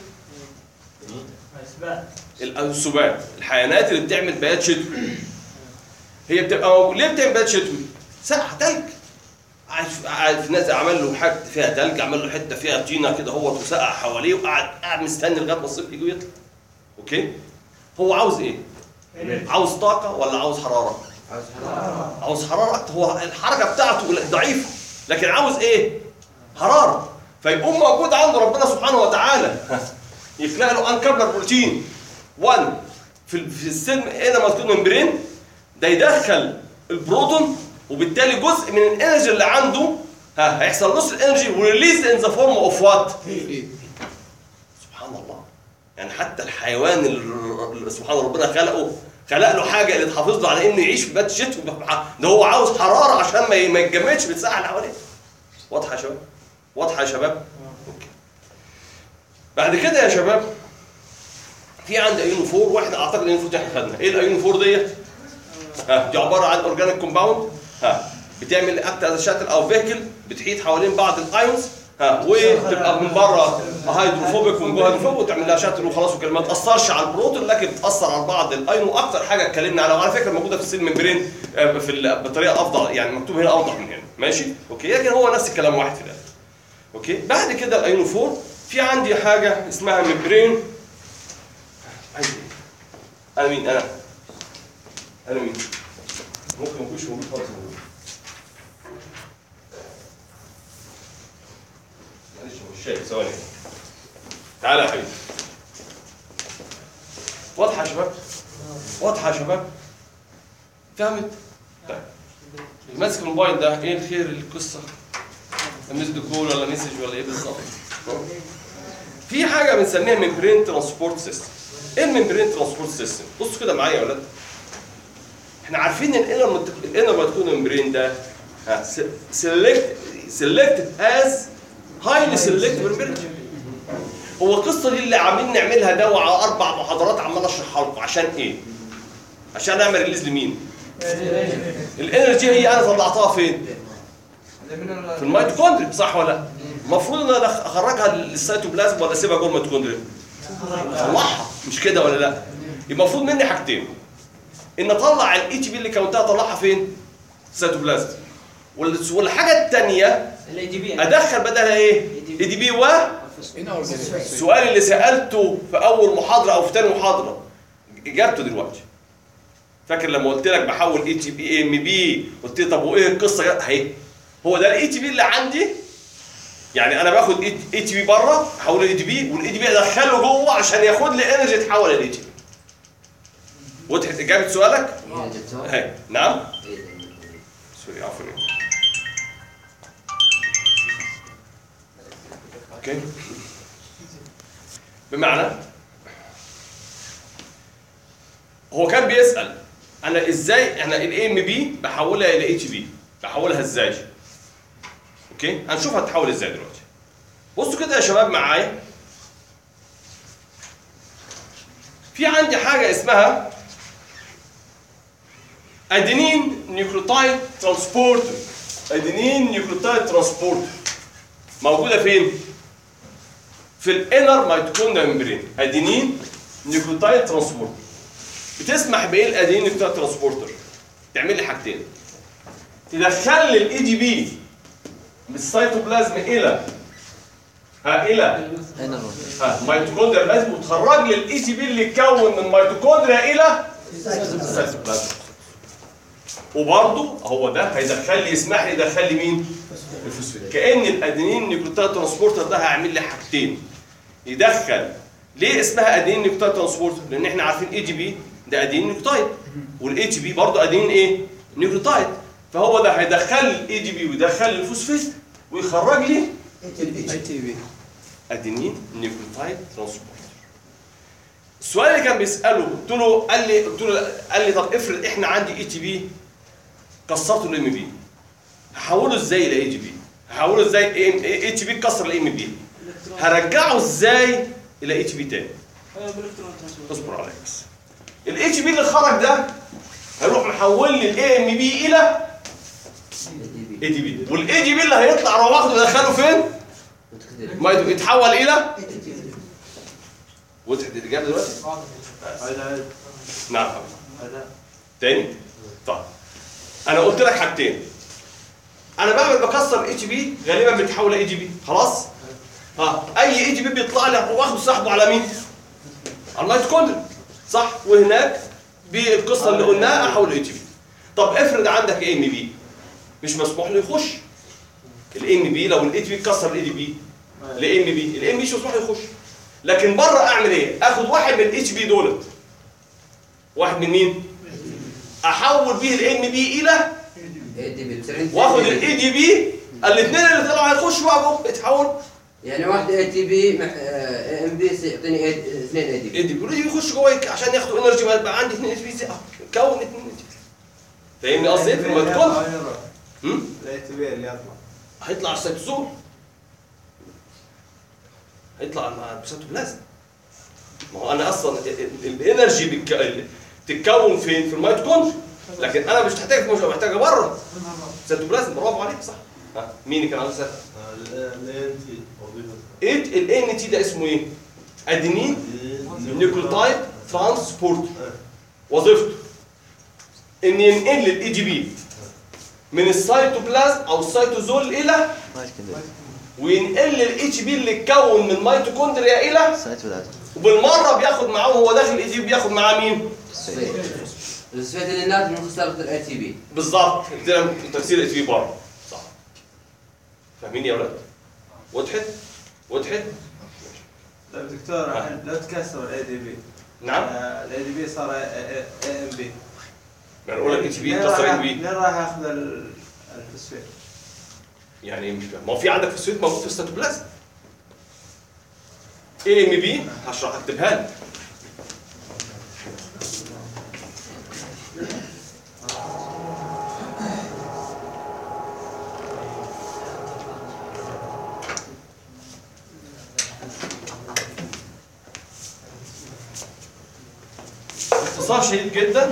السبات الحيوانات اللي بتعمل بيات شتوي هي بتبقى مو- ليه بتعمل بيات شتوي؟ سقعة تلج عارف عارف ناس عمل له حاجه فيها تلج عمل له حته فيها طينه كده هو وسقع حواليه وقعد قاعد مستني لغايه ما الصيف يجي ويطلع اوكي هو عاوز ايه عاوز طاقه ولا عاوز حراره عاوز حرارة. عاوز حراره أكتر. هو الحركه بتاعته ضعيفه لكن عاوز ايه حراره فيقوم موجود عند ربنا سبحانه وتعالى يخلق له انكابلر بروتين 1 في في السلم هنا ما تكون ممبرين ده يدخل البروتون وبالتالي جزء من الانرجي اللي عنده ها هيحصل نص الانرجي وريليز ان ذا فورم اوف وات سبحان الله يعني حتى الحيوان اللي سبحان ربنا خلقه خلق له حاجه اللي تحافظ له على انه يعيش في بات شتوي ده هو عاوز حراره عشان ما ي- ما يتجمدش بالساعه اللي حواليه واضحه يا شباب واضحه يا شباب اوكي بعد كده يا شباب في عند ايونو 4 واحنا اعتقد ايونو 4 دي احنا خدنا ايه الايونو 4 ديت ها دي عباره عن اورجانيك كومباوند ها بتعمل اكت از شاتل او فيكل بتحيط حوالين بعض الايونز ها وتبقى من بره هيدروفوبيك ومن جوه هيدروفوبيك وتعمل لها شاتل وخلاص وكده ما تاثرش على البروتون لكن بتاثر على بعض الايون واكتر حاجه اتكلمنا عليها وعلى فكره موجوده في السيل ممبرين آه، في ال- بطريقه افضل يعني مكتوب هنا اوضح من هنا ماشي اوكي لكن هو نفس الكلام واحد في الاخر اوكي بعد كده الايونو 4 في عندي حاجه اسمها ممبرين عايز ايه؟ انا مين انا انا مين ممكن ما يكونش موجود خالص موجود معلش مش شايف ثواني تعالى يا حبيبي واضحه يا شباب واضحه يا شباب فهمت طيب ماسك الموبايل ده ايه الخير القصه مسد كول ولا مسج ولا ايه بالظبط في حاجه بنسميها ممبرين ترانسبورت سيستم ايه الممبرين ترانسبورت سيستم بصوا كده معايا يا ولاد احنا عارفين ان الانر مت- الانر ما تكون ممبرين ده سيلكت سيلكت از هايلي سيلكت ممبرين هو القصه دي اللي عاملين نعملها ده وعلى اربع محاضرات عمال اشرحها لكم عشان ايه؟ عشان اعمل ريليز لمين؟ الانرجي هي انا طلعتها فين؟ في الميتوكوندريا صح ولا لا؟ المفروض ان انا اخرجها للسيتوبلازم ولا اسيبها جوه الميتوكوندريا؟ اطلعها مش كده ولا لا؟ يبقى المفروض مني حاجتين ان اطلع الاي تي بي اللي كونتها اطلعها فين؟ السيتوبلازم وال- والحاجه الثانيه الاي دي بي ادخل بدلها ايه؟ اي دي بي و السؤال اللي سالته في اول محاضره او في ثاني محاضره اجابته دلوقتي فاكر لما قلت لك بحول اي تي بي ام بي قلت لي طب وايه القصه اهي هو ده الاي تي بي اللي عندي يعني انا باخد اي تي بي بره احوله اي تي بي والاي تي بي ادخله جوه عشان ياخد لي انرجي تحول الاي تي بي وضحت اجابه سؤالك؟ هنا جبتها؟ اهي نعم إيه ده؟ سوري عفوا اوكي بمعنى هو كان بيسال انا ازاي احنا الاي ام بي بحولها الى اي تي بي بحولها ازاي اوكي هنشوف هتتحول ازاي دلوقتي بصوا كده يا شباب معايا في عندي حاجه اسمها ادينين نيوكليوتايد ترانسبورتر ادينين نيوكليوتايد ترانسبورتر موجوده فين في الانر ميتوكوندريا ممبرين ادينين نيوكليوتايد ترانسبورتر بتسمح بايه الادينين نيوكليوتايد ترانسبورتر تعمل لي حاجتين تدخل لي الاي دي بي بالسيتوبلازم الى ها الى أين الروح؟ ها ميتوكوندريا لازم وتخرج لي الاي تي بي اللي يتكون من ميتوكوندريا الى السيتوبلازم وبرضه هو ده هيدخل لي يسمح لي يدخل لي مين؟ الفوسفات كان الادينين نيوكليوتايد ترانسبورتر ده هيعمل لي حاجتين يدخل ليه اسمها ادينين نيوكليوتايد ترانسبورتر؟ لان احنا عارفين اي جي بي ده ادينين نيوكليوتايد والاي تي بي برضه ادينين ايه؟ نيوكليوتايد فهو ده هيدخل لي الاي جي بي ويدخل لي الفوسفات ويخرج لي اي تي بي ادينين نيوكليوتايد ترانسبورتر السؤال اللي كان بيساله قلت له قال لي قلت له قال لي طب افرض احنا عندي اي تي بي كسرته الام بي هحوله ازاي الى اي جي بي هحوله ازاي اي تي بي كسر الام بي هرجعه ازاي الى اي تي بي تاني اصبر عليا بس الاي تي بي اللي خرج ده هيروح محول لي الاي ام بي الى ADB. اي تي بي والاي جي بي اللي هيطلع اروح واخده يدخله فين؟ متكتب. ما يتحول الى وضحت الاجابه دلوقتي؟ نعم حبيبي. تاني؟ طيب انا قلت لك حاجتين انا بعمل بكسر اتش بي غالبا بيتحول لاي جي بي خلاص ها اي اي جي بي بيطلع لي واخده سحبه على مين على الميتوكوندريا صح وهناك بالقصه اللي قلناها احول اي جي بي طب افرض عندك ام بي مش مسموح له يخش الام بي لو الاي جي بي اتكسر الاي جي بي الام بي الام بي مش مسموح له يخش لكن بره اعمل ايه اخد واحد من الاتش بي دولت واحد من مين احول بيه الام بي الى اي دي بي بتصير عندي واخد ADB. الاي دي بي الاثنين اللي طلعوا هيخشوا بقى يتحول يعني واحد اي تي بي مع اي ام بي يعطيني إيه- اثنين اي دي بي اي دي بي يخش جوه يك- عشان ياخدوا انرجي يبقى عندي اثنين اتش بي كون اثنين اتش بي فاهمني قصدي ايه في الميتوكوندريا هم؟ الاعتبار اللي يطلع هيطلع على السيتوزول هيطلع على السيتوبلازم ما هو انا اصلا ال- ال- الانرجي بتك- ال- بتتكون فين في الميتوكوندريا لكن انا مش محتاج مش محتاجه بره سيتوبلازم برافو عليك صح ها مين اللي كان عاوز يسأل؟ الانتي وظيفه ايه الان تي ده اسمه ايه ادينين نيوكليوتايد ترانسبورت وظيفته ان ينقل الاي جي بي من السيتوبلازم او السيتوزول الى وينقل الاتش بي اللي اتكون من الميتوكوندريا الى سايت ولا وبالمره بياخد معاه وهو داخل الاي جي بي بياخد معاه مين؟ السويت اللي ناتج من خساره الاي تي بي بالظبط كده تكسير الاتش بي بره صح فاهمين يا ولاد؟ وضحت؟ وضحت؟ طيب دكتور الحين لو تكسر الاي دي بي نعم الاي دي بي صار اي ام بي ما انا اقول لك اتش بي اتصل بي منين راح ياخذ ال- الفوسفات؟ يعني ايه مش فاهم ما هو في عندك في السويد موجود في السيتوبلازم اي ام بي هشرح اكتبها لك باختصار شديد جدا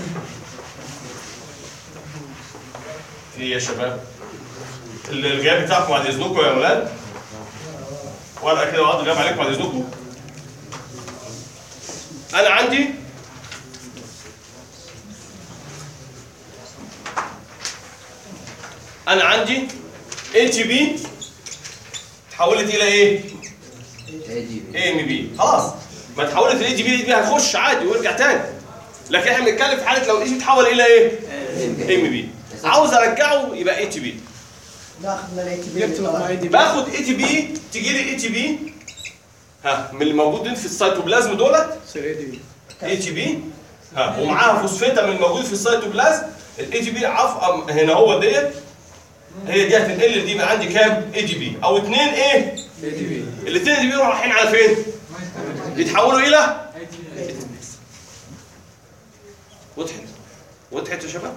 في إيه يا شباب الغياب بتاعكم بعد اذنكم يا اولاد ورقه كده وقعد غياب عليكم بعد اذنكم انا عندي انا عندي اي تي بي تحولت الى ايه؟ اي دي بي اي ام بي خلاص ما تحولت الاي جي بي دي هيخش عادي ويرجع تاني لكن احنا بنتكلم في حاله لو الاي جي بيتحول الى ايه؟ ام بي عاوز ارجعه يبقى اي تي بي ناخذ من الاي تي بي يكتب مع اي دي بي باخد اي تي بي تيجي لي اي تي بي ها من الموجودين في السيتوبلازم دولت يصير اي دي بي اي تي بي ها ومعاها فوسفيتا من الموجود في السيتوبلازم الاي تي بي عف هنا هو ديت هي دي هتنقل دي من عندي كام اي دي بي او اتنين ايه اي دي بي الاثنين دي بي رايحين على فين يتحولوا الى وضحت وضحت يا شباب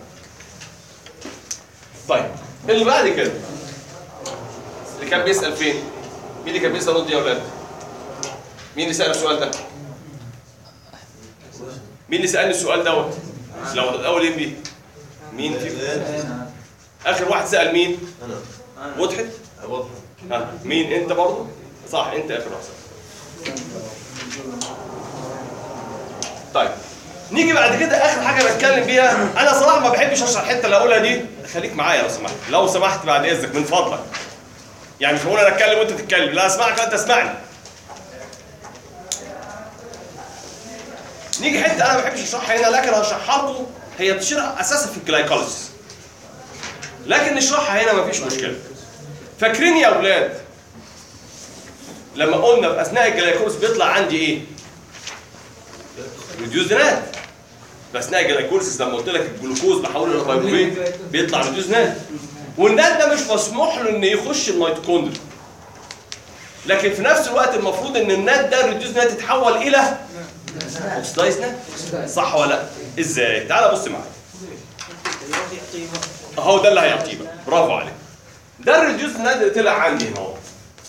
طيب اللي بعد كده اللي كان بيسال فين مين اللي كان بيسال رد يا اولاد مين اللي سال السؤال ده مين اللي سالني السؤال دوت لو الاول ام بي مين فيكم اخر واحد سال مين انا وضحت واضحه ها مين انت برضه صح انت اخر واحد طيب نيجي بعد كده اخر حاجه بتكلم بيها انا صراحه ما بحبش اشرح الحته اللي اقولها دي خليك معايا لو سمحت لو سمحت بعد اذنك من فضلك يعني مش هقول انا اتكلم وانت تتكلم لا اسمعك وانت اسمعني نيجي حته انا ما بحبش اشرحها هنا لكن هشرحها لكم هي تشرح اساسا في الجلايكوليسيس لكن نشرحها هنا مفيش مشكله فاكرين يا اولاد لما قلنا في اثناء الجلايكوليس بيطلع عندي ايه ريديوز نات في اثناء الجلايكوليس لما قلت لك الجلوكوز بحوله الى بايبويت بيطلع ريديوز نات والنات ده مش مسموح له ان يخش الميتوكوندريا لكن في نفس الوقت المفروض ان النات ده الريديوز نات يتحول الى اوكسدايز نات صح ولا لا ازاي تعال بص معايا اهو ده اللي هيعطيه بقى برافو عليك ده الريديوس ناد اللي طلع عندي هنا اهو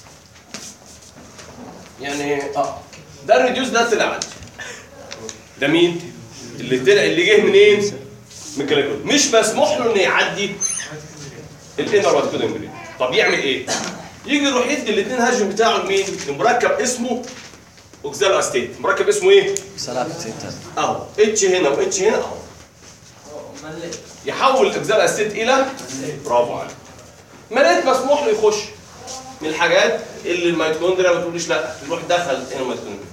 يعني اه ده الريديوس ده طلع عندي ده مين اللي طلع اللي جه منين من الجلايكول مش مسموح له انه يعدي الانر وات كود طب يعمل ايه يجي يروح يدي الاثنين هاجم بتاعه لمين لمركب اسمه اوكزالو استيت مركب اسمه ايه سلام سيتان اهو اتش هنا واتش هنا اهو يحول الاجزاء الاسيت الى برافو عليك مليت مسموح له يخش من الحاجات اللي الميتوكوندريا ما تقوليش لا يروح دخل هنا الميتوكوندريا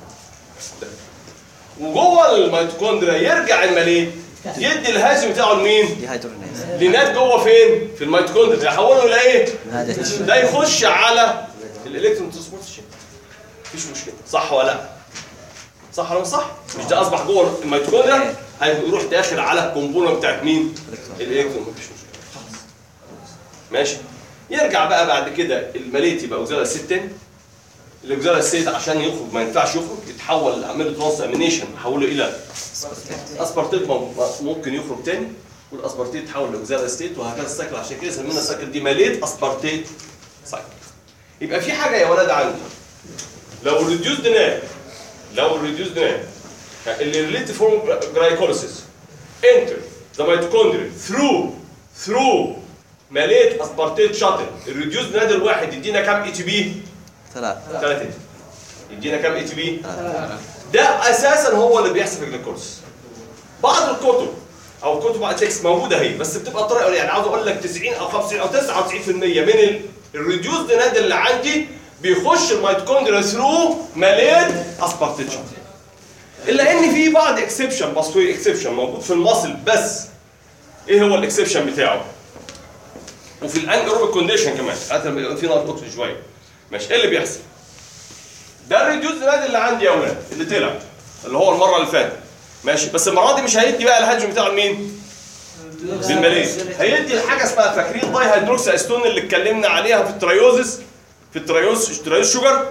وجوه الميتوكوندريا يرجع المليت يدي الهاش بتاعه لمين؟ ديهايدرونيز لنات جوه فين؟ في الميتوكوندريا يحوله الى ايه؟ هذا ده يخش على الالكترون ترانسبورت شين مفيش مشكله صح ولا لا؟ صح ولا مش صح؟ مش ده اصبح جوه الميتوكوندريا هيروح داخل على الكومبوننت بتاعت مين؟ الالكترون مفيش مشكله خلاص ماشي يرجع بقى بعد كده المليت يبقى اوكزيلاري ست تاني الاوكزيلاري ست عشان يخرج ما ينفعش يخرج يتحول اعمل ترانس امينيشن احوله الى اسبارتيت مم- ممكن يخرج تاني والاسبارتيت يتحول لاوكزيلاري ستيت وهكذا السايكل عشان كده سمينا السايكل دي مليت اسبارتيت سايكل يبقى في حاجه يا ولاد عندي لو الريديوسد نات لو الريديوسد نات اللي ريليت فورم جلايكوليسيس انتر ذا ميتوكوندريا ثرو ثرو مليت اسبارتيت شاتل الريديوسد نات الواحد يدينا كام اي تي بي؟ ثلاث 3 يدينا كام اي تي بي؟ ده اساسا هو اللي بيحسب في الجلوكوز بعض الكتب او كتب اتكس موجوده اهي بس بتبقى طريقه يعني عاوز اقول لك 90 او 95 او 99% من الريديوز ناد اللي عندي بيخش الميتوكوندريا ثرو مليت اسبارتيت شاتل الا ان في بعض اكسبشن باسوي اكسبشن موجود في المصل بس ايه هو الاكسبشن بتاعه؟ وفي الانجروبيك كونديشن كمان حتى لما يبقى في نار اكسجين شويه ماشي ايه اللي بيحصل؟ ده الريديوز ناد اللي عندي يا اولاد اللي طلع اللي هو المره اللي فاتت ماشي بس المره دي مش هيدي بقى الهجم بتاعه لمين؟ للماليز هيدي حاجه اسمها فاكرين داي هيدروكسي استون اللي اتكلمنا عليها في التريوزس في التريوز تريوز شوجر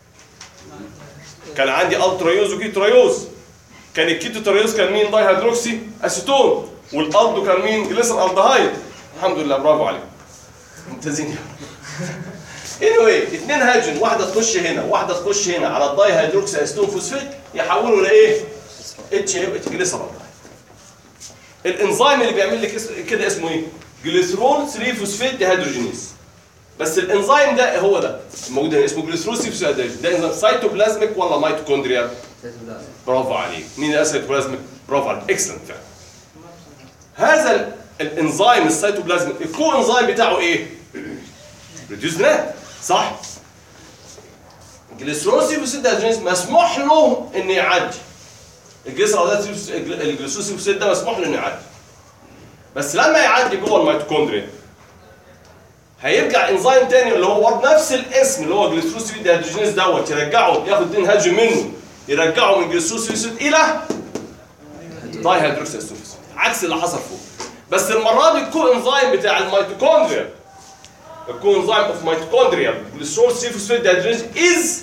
كان عندي التريوز وكيتو تريوز كان الكيتو تريوز كان مين داي هيدروكسي اسيتون والالدو كان مين جليسر الدهايد الحمد لله برافو عليك ممتازين يا anyway اتنين هاجن واحده تخش هنا واحده تخش هنا على الداي هيدروكسي اسيتون فوسفيت يحولوا لايه؟ اتش جليسرال الانزيم اللي بيعمل لك اس- كده اسمه ايه؟ جليسرول 3 فوسفيت ديهيدروجينيز بس الانزيم ده هو ده الموجود هنا اسمه جليسرول 3 فوسفيت ديهيدروجينيز ده انزيم سيتوبلازميك ولا ميتوكوندريال؟ برافو عليك مين اللي سيتوبلازميك؟ برافو عليك اكسلنت فعلا هذا ال- الانزيم السيتوبلازميك الكو انزيم بتاعه ايه؟ ريديوز نات صح؟ الجليسرول 3 فوسفيت ديهيدروجينيز مسموح له ان يعدي الجسر ده الجلوسوسيفوسيد ده مسموح له انه يعدي بس لما يعدي جوه الميتوكوندريا هيرجع انزيم تاني اللي هو نفس الاسم اللي هو جلوسوسيفيد ديهيدروجينيز دوت يرجعه ياخد اتنين هيدج منه يرجعه من جلوسوسيفوسيد الى داي هيدروكسي اسوفيسيد عكس اللي حصل فوق بس المره دي الكو انزيم بتاع الميتوكوندريا الكو انزيم اوف ميتوكوندريا جلوسوسيفوسيد ديهيدروجينيز از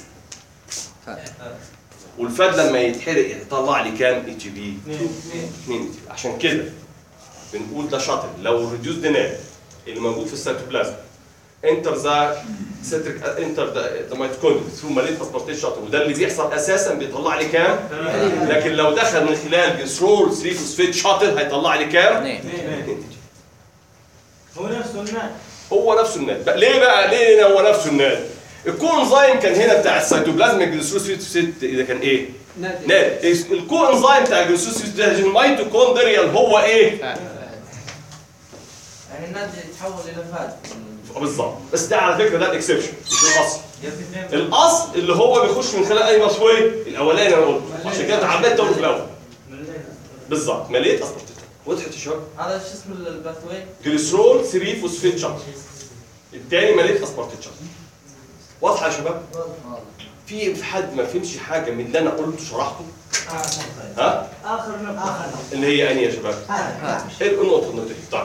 والفاد لما يتحرق يطلع لي كام اي تي بي 2 عشان كده بنقول ده شاطر لو الريديوس دينار اللي موجود في السيتوبلازم انتر ذا سيتريك انتر ذا ميتوكوندريا ثرو ماليت اسبارتيت شاطر وده اللي بيحصل اساسا بيطلع لي كام لكن لو دخل من خلال جليسرول 3 فوسفيت شاطر هيطلع لي كام اثنين هو نفسه النات هو نفسه الناد بقى ليه بقى ليه هو نفسه الناد الكوانزيم كان هنا بتاع السيتوبلازميك جليسرول 3 فوسفيت اذا كان ايه نادي ناد الكو انزيم بتاع الجلوسوس الميتوكوندريال هو ايه؟ آه. يعني الناتج يتحول الى فاد بالظبط بس ده على فكره ده الاكسبشن مش الاصل الاصل اللي هو بيخش من خلال اي مصوي الاولاني انا قلت عشان كده عمال تقول في الاول بالظبط مليت اسبرتيت وضحت يا شباب هذا شو اسمه الباثوي؟ جليسرول 3 فوسفيت شط الثاني مليت اسبرتيت شط واضحه يا شباب في في حد ما فهمش حاجه من اللي انا قلته شرحته ها اخر نقطه اخر اللي هي انهي يا شباب ايه النقطه النقطه دي طيب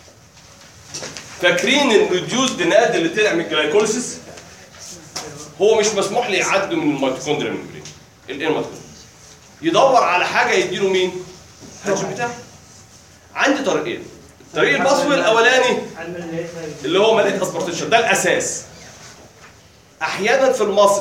فاكرين الريديوس ناد اللي طلع من الجلايكوليسيس هو مش مسموح لي يعدوا من الميتوكوندريا ميمبرين الايه الميتوكوندريا يدور على حاجه يديله مين الهجم بتاعه عندي طريقين الطريق البصوي الاولاني اللي هو مليت اسبرتيشن ده الاساس احيانا في المصل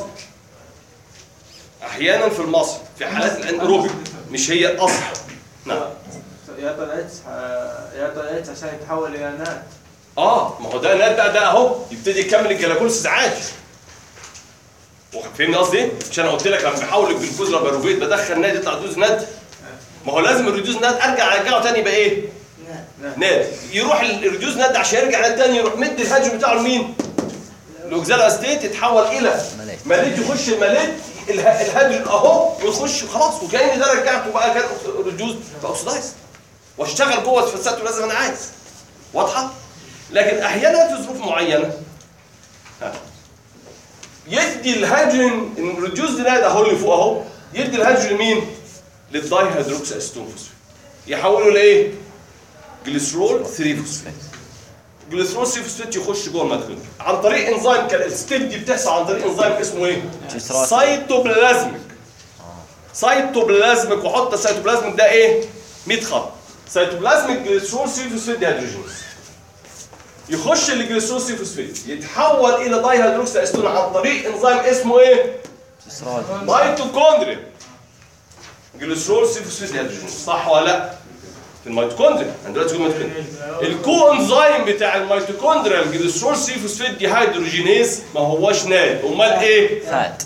احيانا في المصل في حالات الانروبيك مش هي الاصل نعم يعطي الاتش يعطي الاتش عشان يتحول الى نات اه ما هو ده ناد بقى ده اهو يبتدي يكمل الجلاكوليسيس عادي واخد- فاهمني قصدي ايه؟ مش انا قلت لك لما بحول الجلوكوز لباروفيت بدخل ناد يطلع دوز ناد ما هو لازم الريدوز ناد ارجع ارجعه تاني يبقى ايه؟ ناد يروح الريديوز ناد عشان يرجع ناد تاني يروح مد الهيدروجين بتاعه لمين؟ الاوكزالا ستيت يتحول الى مليت. مليت يخش المليت اله- الهيدروجين اهو ويخش خلاص وكأن ده رجعته بقى كان ريديوز اوكسدايز واشتغل جوه الفسات لازم انا عايز واضحه؟ لكن احيانا في ظروف معينه ها. يدي الهيدروجين الريديوز ناد اهو اللي فوق اهو يدي الهيدروجين مين؟ للداي هيدروكس استون فوسفيت يحوله لايه؟ جليسرول 3 فوسفيت جليسرول 3 فوسفيت يخش جوه الميتوكوندريا عن طريق انزيم كان الستيب دي بتحصل عن طريق انزيم اسمه ايه؟ جليسرول. سايتوبلازميك سايتوبلازميك وحط السايتوبلازميك ده ايه؟ 100 خط سايتوبلازميك جليسرول 3 فوسفيت دي هيدروجينيز يخش الجليسرول 3 فوسفيت يتحول الى داي هيدروكس استون عن طريق انزيم اسمه ايه؟ جليسرول ميتوكوندريا جليسرول سيفوسفيد هيدروجين صح ولا لا؟ في الميتوكوندريا انا دلوقتي في الميتوكوندريا الكو انزيم بتاع الميتوكوندريا الجليسرول سيفوسفيد دي هيدروجينيز ما هوش ناد امال ايه؟ فات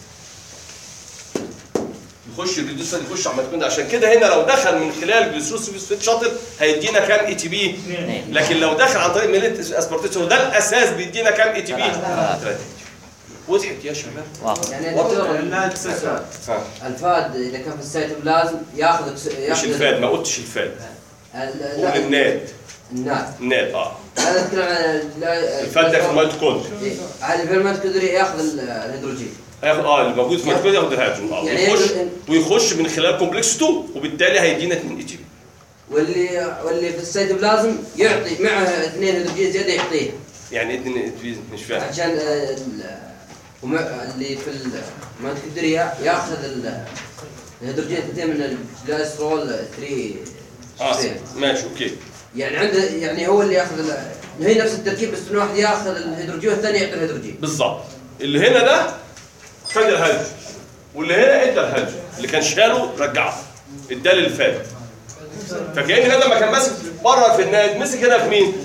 يخش الريدوس يخش على الميتوكوندريا عشان كده هنا لو دخل من خلال جليسرول سيفوسفيد شاطر هيدينا كام اي تي بي؟ لكن لو دخل عن طريق ميليت اسبارتيت ده الاساس بيدينا كام اي تي بي؟ ثلاثة. ثلاثة وضحت يا شباب واضح يعني دكتور لا تسعة ها. الفاد اذا كان في السيتوبلازم ياخذ أكس- مش ياخذ الفاد ما قلتش الفاد ال- قول لا الناد الناس الناد اه انا اتكلم عن ال- الفاد ده في الميتوكوندريا إيه. هذا في الميتوكوندريا ياخذ ال- الهيدروجين هياخد اه اللي موجود في الميتوكوندريا ياخد الهيدروجين اه يعني ويخش إيه- ويخش من خلال كومبلكس 2 وبالتالي هيدينا 2 اي جي بي واللي واللي في السيتوبلازم يعطي معه اثنين هيدروجين زياده يعطيه يعني ايه 2 اي جي بي مش فاهم عشان آه، ال- ومع- اللي في الميتوكوندريا ياخذ ال- الهيدروجين اثنين من الجلايسترول 3 اه ماشي اوكي يعني عنده يعني هو اللي ياخذ ال- هي نفس التركيب بس انه واحد ياخذ الهيدروجين والثاني يعطي الهيدروجين بالظبط اللي هنا ده خد الهيدروجين واللي هنا ادى الهيدروجين اللي كان شاله رجعه اداه للفاد فكأن هنا لما كان ماسك بره في الناد مسك هنا في مين؟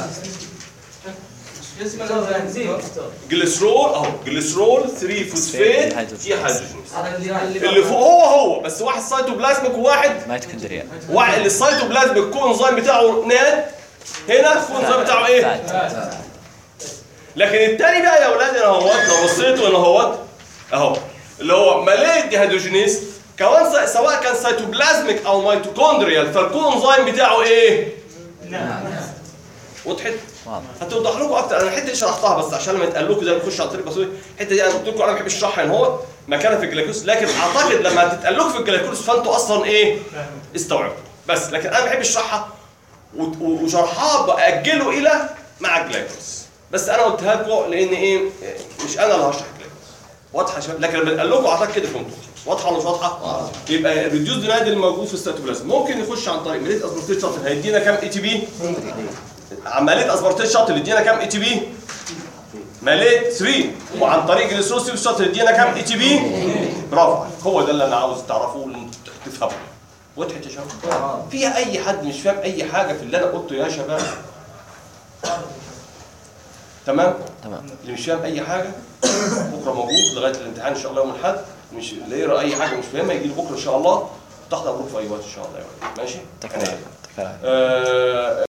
اسم الانزيم جليسرول اهو جليسرول 3 فوسفيت هيدروجين. دي هيدروجين هذا اللي اللي فوق هو هو بس واحد سايتوبلازميك وواحد ميتوكوندريا واحد اللي السايتوبلازميك الكونزيم بتاعه ناد هنا الكونزيم بتاعه ايه؟ فات لكن التاني بقى يا اولاد انا اهوت لو بصيتوا هنا اهوت اهو اللي هو ماليت دي هيدروجينيز كمان س- سواء كان سيتوبلازميك او ميتوكوندريال فالكونزيم بتاعه ايه؟ وضحت؟ واضح هتوضح لكم اكتر انا الحته دي شرحتها بس عشان لما يتقال لكم زي ما تخش على طريق بسيط الحته دي انا قلت لكم انا ما بحبش اشرحها ان هو مكانها في الجلايكوز لكن اعتقد لما تتقال لكم في الجلايكوز فانتوا اصلا ايه؟ استوعبوا بس لكن انا ما بحبش اشرحها و- و- وشرحها باجله الى مع الجلايكوز بس انا قلتها لكم لان ايه مش انا اللي هشرح الجلايكوز واضحه يا شباب لكن لما اتقال لكم اعتقد كده فهمتوا واضحه ولا مش واضحه؟ يبقى الريديوز نادي الموجود في السيتوبلازم ممكن يخش عن طريق ميليت اسبرتيت شاطر هيدينا كام اي تي بي؟ عمليه اسبرتيت شاطر يدينا كام اي تي بي؟ مليت 3 وعن طريق الاسروسيف شاطر يدينا كام اي تي بي؟ برافو عليك. هو ده اللي انا عاوز تعرفوه اللي انتوا تفهموا وضحت يا شباب؟ فيها اي حد مش فاهم اي حاجه في اللي انا قلته يا شباب؟ تمام؟ تمام اللي مش فاهم اي حاجه بكره موجود لغايه الامتحان ان شاء الله يوم الاحد مش اللي يقرا اي حاجه مش فاهمها يجي لي بكره ان شاء الله تحت امرك في اي وقت ان شاء الله يا ولد ماشي؟ تكفى تكفى آه